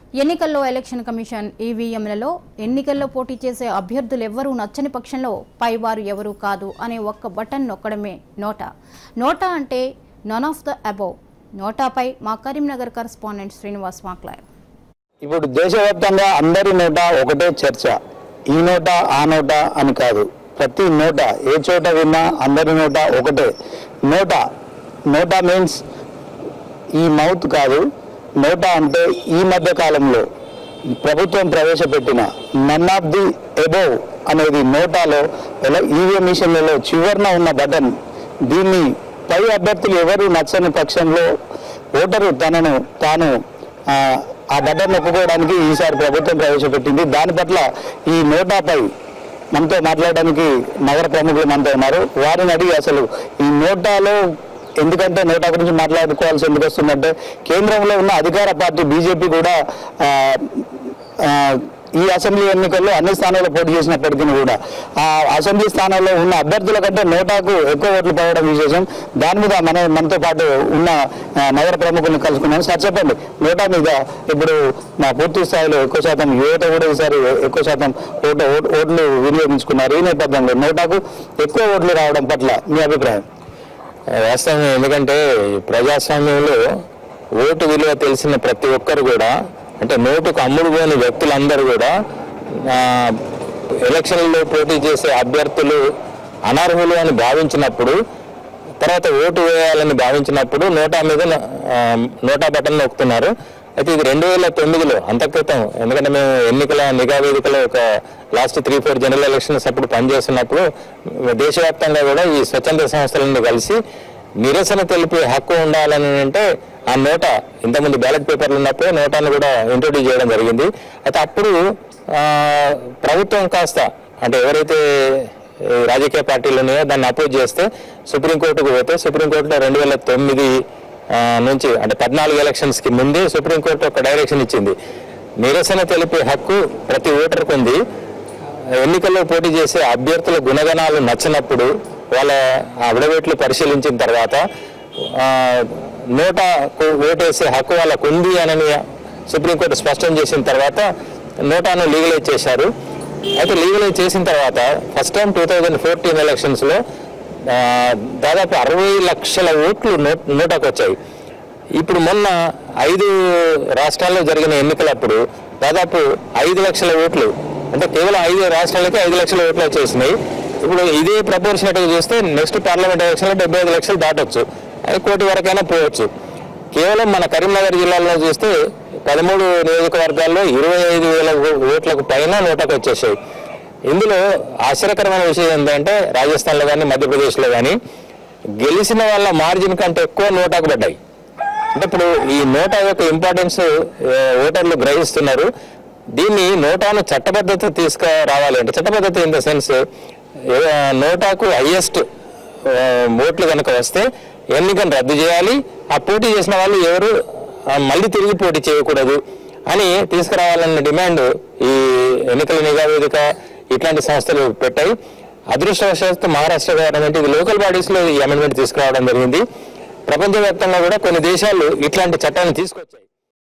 ఎన్నికల్లో election commission ఈవీఎంలలో ఎన్నికల్లో పోటీ చేసే అభ్యర్థులు ఎవ్వరూ నచ్చని పక్షంలో పైవారు ఎవరూ కాదు అనే ఒక్క బటన్ నొక్కడమే నోటా నోటా అంటే నన్ ఆఫ్ ద అబౌవ్ నోటాపై మా కరీంనగర్ కరస్పాండెంట్ శ్రీనివాస్ మాక్లాయ్ ఇప్పుడు దేశవ్యాప్తంగా అందరి నోట ఒకటే చర్చ ఈ నోట ఆ నోట అని కాదు ప్రతి నోట ఏ చోట విన్నా అందరి నోట ఒకటే నోట నోట మీన్స్ ఈ మౌత్ కాదు నోట అంటే ఈ మధ్య కాలంలో ప్రభుత్వం ప్రవేశపెట్టిన నన్ ఆఫ్ ది ఎబోవ్ అనేది నోటాలో ఎలా ఈవీఎం మిషన్లలో చివరన ఉన్న బటన్ దీన్ని పై అభ్యర్థులు ఎవరు నచ్చని పక్షంలో ఓటరు తనను తాను ఆ, ఆ బటన్ నొక్కుకోవడానికి ఈసారి ప్రభుత్వం ప్రవేశపెట్టింది దాని పట్ల ఈ నోటాపై మనతో మాట్లాడడానికి నగర ప్రముఖులు మనతో ఉన్నారు వారిని అడిగి అసలు ఈ నోటాలో ఎందుకంటే నోటా గురించి మాట్లాడుకోవాల్సి ఎందుకు వస్తుందంటే కేంద్రంలో ఉన్న అధికార పార్టీ బీజేపీ కూడా ఆ, ఆ, ఈ అసెంబ్లీ ఎన్నికల్లో అన్ని స్థానాల్లో పోటీ చేసినప్పటికీ కూడా ఆ అసెంబ్లీ స్థానాల్లో ఉన్న అభ్యర్థుల కంటే నోటాకు ఎక్కువ ఓట్లు పడడం విశేషం దాని మీద మన మనతో పాటు ఉన్న ఆ, నగర ప్రముఖులను కలుసుకున్నాను సార్ చెప్పండి నోటా మీద ఇప్పుడు మా పూర్తి స్థాయిలో ఎక్కువ శాతం యువత కూడా ఈసారి ఎక్కువ శాతం ఓటు ఓటు- ఓట్లు వినియోగించుకున్నారు ఈ నేపథ్యంలో నోటాకు ఎక్కువ ఓట్లు రావడం పట్ల మీ అభిప్రాయం వాస్తవం ఎందుకంటే ప్రజాస్వామ్యంలో ఓటు విలువ తెలిసిన ప్రతి ఒక్కరు కూడా అంటే నోటుకు అమ్ముడు పోని వ్యక్తులందరూ కూడా ఆ, ఎలక్షన్లలో పోటీ చేసే అభ్యర్థులు అనర్హులు అని భావించినప్పుడు తర్వాత ఓటు వేయాలని భావించినప్పుడు నోటా మీద ఆ, నోటా బటన్ నొక్కుతున్నారు అయితే ఇది రెండు వేల తొమ్మిదిలో అంత క్రితం ఎందుకంటే మేము ఎన్నికల నిఘా వేదికలో ఒక last three four general elections అప్పుడు పనిచేస్తున్నప్పుడు దేశవ్యాప్తంగా కూడా ఈ స్వచ్ఛంద సంస్థలను కలిసి నిరసన తెలిపే హక్కు ఉండాలని అంటే ఆ నోట ఇంతకుముందు బ్యాలెట్ పేపర్లు ఉన్నప్పుడు నోటాను కూడా ఇంట్రొడ్యూస్ చేయడం జరిగింది అయితే అప్పుడు ఆ, ప్రభుత్వం కాస్త అంటే ఎవరైతే ఈ రాజకీయ పార్టీలు ఉన్నాయో దాన్ని అపోజ్ చేస్తే సుప్రీంకోర్టుకు పోతే సుప్రీంకోర్టులో రెండు వేల తొమ్మిది ఆ, నుంచి అంటే పద్నాలుగు ఎలక్షన్స్కి ముందే సుప్రీంకోర్టు ఒక డైరెక్షన్ ఇచ్చింది నిరసన తెలిపే హక్కు ప్రతి ఓటర్కు ఉంది ఎన్నికల్లో పోటీ చేసే అభ్యర్థుల గుణగణాలు నచ్చినప్పుడు వాళ్ళ అవిడవేట్లు పరిశీలించిన తర్వాత ఆ, నోటాకు ఓటేసే హక్కు వాళ్ళకు ఉంది అని సుప్రీంకోర్టు స్పష్టం చేసిన తర్వాత నోటాను లీగలైజ్ చేశారు అయితే లీగలైజ్ చేసిన తర్వాత first time two thousand fourteen ఎలక్షన్స్లో దాదాపు అరవై లక్షల ఓట్లు నోట్ నోటాకు వచ్చాయి ఇప్పుడు మొన్న ఐదు రాష్ట్రాల్లో జరిగిన ఎన్నికలప్పుడు దాదాపు ఐదు లక్షల ఓట్లు అంటే కేవలం ఐదు రాష్ట్రాలకి ఐదు లక్షల ఓట్లు వచ్చేసినాయి ఇప్పుడు ఇదే ప్రపోర్షనట్గా చూస్తే నెక్స్ట్ పార్లమెంట్ ఎలక్షన్లో డెబ్బై ఐదు లక్షలు దాటొచ్చు అది కోటి వరకైనా పోవచ్చు కేవలం మన కరీంనగర్ జిల్లాలో చూస్తే పదమూడు నియోజకవర్గాల్లో ఇరవై ఐదు వేల ఓట్లకు పైన నోటకు వచ్చేసాయి ఇందులో ఆశ్చర్యకరమైన విషయం ఏంటంటే రాజస్థాన్లో కానీ మధ్యప్రదేశ్లో కానీ గెలిచిన వాళ్ళ మార్జిన్ కంటే ఎక్కువ నోటాకు పడ్డాయి అంటే ఇప్పుడు ఈ నోటా యొక్క ఇంపార్టెన్స్ ఆ, ఓటర్లు గ్రహిస్తున్నారు దీన్ని నోటాను చట్టబద్ధత తీసుకురావాలి అంటే చట్టబద్ధత ఇన్ ద సెన్స్ నోటాకు హయ్యెస్ట్ ఓట్లు కనుక వస్తే ఎన్నికను రద్దు చేయాలి ఆ పోటీ చేసిన వాళ్ళు ఎవరు ఆ, మళ్ళీ తిరిగి పోటీ చేయకూడదు అని తీసుకురావాలన్న డిమాండ్ ఈ ఎన్నికల నిఘా వేదిక ఇట్లాంటి సంస్థలు పెట్టాయి అదృష్టవశాత్తు మహారాష్ట్ర గవర్నమెంట్ ఇది లోకల్ బాడీస్లో ఈ అమెండ్మెంట్ తీసుకురావడం జరిగింది ప్రపంచవ్యాప్తంగా కూడా కొన్ని దేశాలు ఇట్లాంటి చట్టాన్ని తీసుకొచ్చాయి